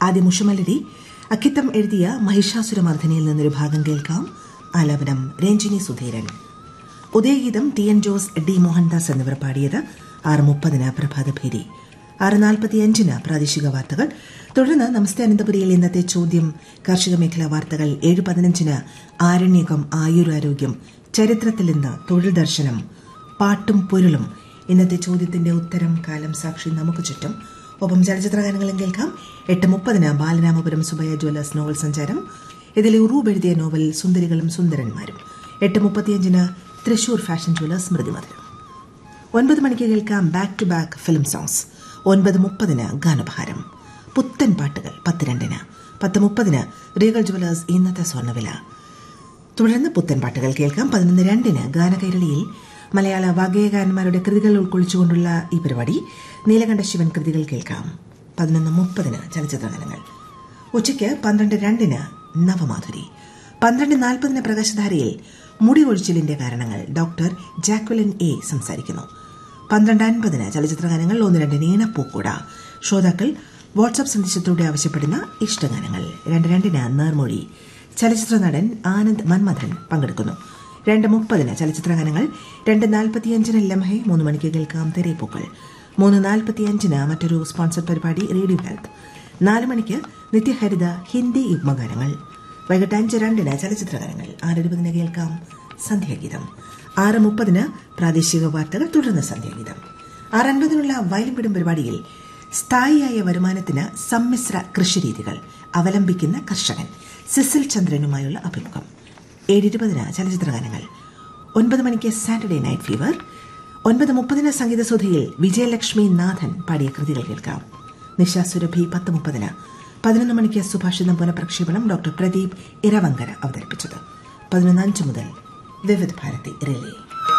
ആദ്യം ഉഷമലരി അക്കിത്തം എഴുതിയ മഹിഷാസുരമർദ്ദനയിൽ നിന്നൊരു ഭാഗം കേൾക്കാം ആലാപനം Ranjini Sudheeran Udayageetham T N Jose D Mohandas എന്നിവർ പാടിയത് ആറ് മുപ്പതിന് പ്രഭാതഭേരി ആറ് നാൽപ്പത്തിയഞ്ചിന് പ്രാദേശിക വാർത്തകൾ തുടർന്ന് നമസ്തേ അനന്തപുരിയിൽ ഇന്നത്തെ ചോദ്യം കാർഷിക മേഖലാ വാർത്തകൾ ഏഴ് പതിനഞ്ചിന് ആരണ്യകം ആയുരാരോഗ്യം ചരിത്രത്തിൽ ഇന്ന് തൊഴിൽ ദർശനം പാട്ടും പൊരുളും ഇന്നത്തെ ചോദ്യത്തിന്റെ ഉത്തരം കാലം സാക്ഷി നമുക്ക് ചുറ്റും ഒപ്പം ചലച്ചിത്ര ഗാനങ്ങളും കേൾക്കാം എട്ട് മുപ്പതിന് ബാലരാമപുരം സുബയ ജ്വല്ലേഴ്സ് നോവൽ സഞ്ചാരം ഇതിലെ ഉറൂബ് എഴുതിയ നോവൽ സുന്ദരികളും സുന്ദരന്മാരും എട്ട് മുപ്പത്തിയഞ്ചിന് തൃശൂർ ഫാഷൻ ജ്വല്ലേഴ്സ് സ്മൃതി മധുരം ഒൻപത് മണിക്ക് കേൾക്കാം back to back film songs ഒൻപത് മുപ്പതിന് ഗാനഭാരം പുത്തൻ പാട്ടുകൾ പത്ത് രണ്ടിന് പത്ത് മുപ്പതിന് റീഗൽ ജ്വല്ലേഴ്സ് ഇന്നത്തെ സ്വർണ്ണവില തുടർന്ന് പുത്തൻ പാട്ടുകൾ കേൾക്കാം പതിനൊന്ന് രണ്ടിന് ഗാനകൈരളിയിൽ മലയാള വാഗ്ഗേയകാരന്മാരുടെ കൃതികൾ ഉൾക്കൊള്ളിച്ചുകൊണ്ടുള്ള ഈ പരിപാടി നീലകണ്ഠ ശിവൻ കൃതികൾ കേൾക്കാം പതിനൊന്ന് മുപ്പതിന് ചലച്ചിത്ര ഗാനങ്ങൾ ഉച്ചയ്ക്ക് പന്ത്രണ്ട് രണ്ടിന് നവമാധുരി പന്ത്രണ്ട് നാൽപ്പതിന് പ്രകാശധാരയിൽ മുടി ഒഴിച്ചിലിന്റെ കാരണങ്ങൾ ഡോക്ടർ ജാക്വലിൻ എ സംസാരിക്കുന്നു പന്ത്രണ്ട് അൻപതിന് ചലച്ചിത്ര ഗാനങ്ങൾ ഒന്ന് രണ്ട് നീണപ്പൂക്കൂട ശ്രോതാക്കൾ വാട്സ്ആപ്പ് സന്ദേശത്തിലൂടെ ആവശ്യപ്പെടുന്ന ഇഷ്ടഗാനങ്ങൾ രണ്ട് രണ്ടിന് നേർമൊഴി ചലച്ചിത്ര നടൻ ആനന്ദ് മന്മഥൻ പങ്കെടുക്കുന്നു രണ്ട് മുപ്പതിന് ചലച്ചിത്ര ഗാനങ്ങൾ രണ്ട് നാൽപ്പത്തിയഞ്ചിന് ലംഹെ മൂന്ന് മണിക്ക് കേൾക്കാം തെരേപ്പൂക്കൾ മൂന്ന് നാൽപ്പത്തിയഞ്ചിന് മറ്റൊരു സ്പോൺസർ പരിപാടി റേഡിയോ ഹെൽത്ത് നാല് മണിക്ക് നിത്യഹരിത ഹിന്ദി യുഗ്മഗാനങ്ങൾ വൈകിട്ട് അഞ്ച് രണ്ടിന് ചലച്ചിത്ര ഗാനങ്ങൾ ആറ് ഇരുപതിന് കേൾക്കാം സന്ധ്യാഗീതം ആറ് മുപ്പതിന് പ്രാദേശിക വാർത്തകൾ തുടർന്ന് സന്ധ്യാഗീതം ആറ് അൻപതിനുള്ള വയലിൻപിടും പരിപാടിയിൽ സ്ഥായിയായ വരുമാനത്തിന് സമ്മിശ്ര കൃഷിരീതികൾ അവലംബിക്കുന്ന കർഷകൻ സിസിൽ ചന്ദ്രനുമായുള്ള അഭിമുഖം ഏഴിരുപതിന് ചലച്ചിത്ര ഗാനങ്ങൾ ഒൻപത് മണിക്ക് സാറ്റർഡേ നൈറ്റ് ഫീവർ ഒൻപത് മുപ്പതിന് സംഗീതസുധയിൽ വിജയലക്ഷ്മി നാഥൻ പാടിയ കൃതികൾ കേൾക്കാം നിഷ സുരഭി പത്ത് മുപ്പതിന് പതിനൊന്ന് മണിക്ക് സുഭാഷിതം പുനഃപ്രക്ഷേപണം ഡോക്ടർ പ്രദീപ് ഇരവങ്കര അവതരിപ്പിച്ചത് പതിനൊന്ന് അഞ്ച് മുതൽ വിവിധ ഭാരതി റിലേ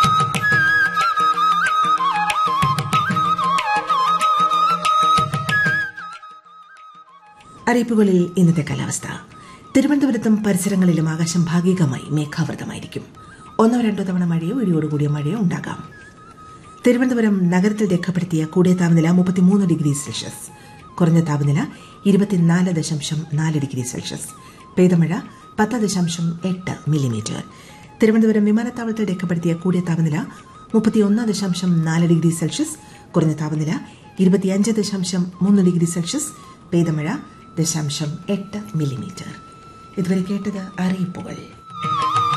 അറിയിപ്പുകളിൽ ഇന്നത്തെ കാലാവസ്ഥ തിരുവനന്തപുരത്തും പരിസരങ്ങളിലും ആകാശം ഭാഗികമായി മേഘാവൃതമായിരിക്കും ഒന്നോ രണ്ടോ തവണ മഴയോ ഇടിയോടുകൂടിയ മഴയോ ഉണ്ടാകാം തിരുവനന്തപുരം നഗരത്തിൽ രേഖപ്പെടുത്തിയ കൂടിയ താപനില മുപ്പത്തിമൂന്ന് ഡിഗ്രി സെൽഷ്യസ് കുറഞ്ഞ താപനില ഇരുപത്തിനാല് ദശാംശം നാല് ഡിഗ്രി സെൽഷ്യസ് പെയ്തമഴ പത്ത് ദശാംശം എട്ട് മില്ലിമീറ്റർ തിരുവനന്തപുരം വിമാനത്താവളത്തിൽ രേഖപ്പെടുത്തിയ കൂടിയ താപനില മുപ്പത്തിയൊന്ന് ദശാംശം നാല് ഡിഗ്രി സെൽഷ്യസ് കുറഞ്ഞ താപനില ഇരുപത്തിയഞ്ച് ദശാംശം മൂന്ന് ഡിഗ്രി സെൽഷ്യസ് പെയ്തമഴ ദശാംശം എട്ട് മില്ലിമീറ്റർ ഇതുവരെ കേട്ടത് അറിയിപ്പുകൾ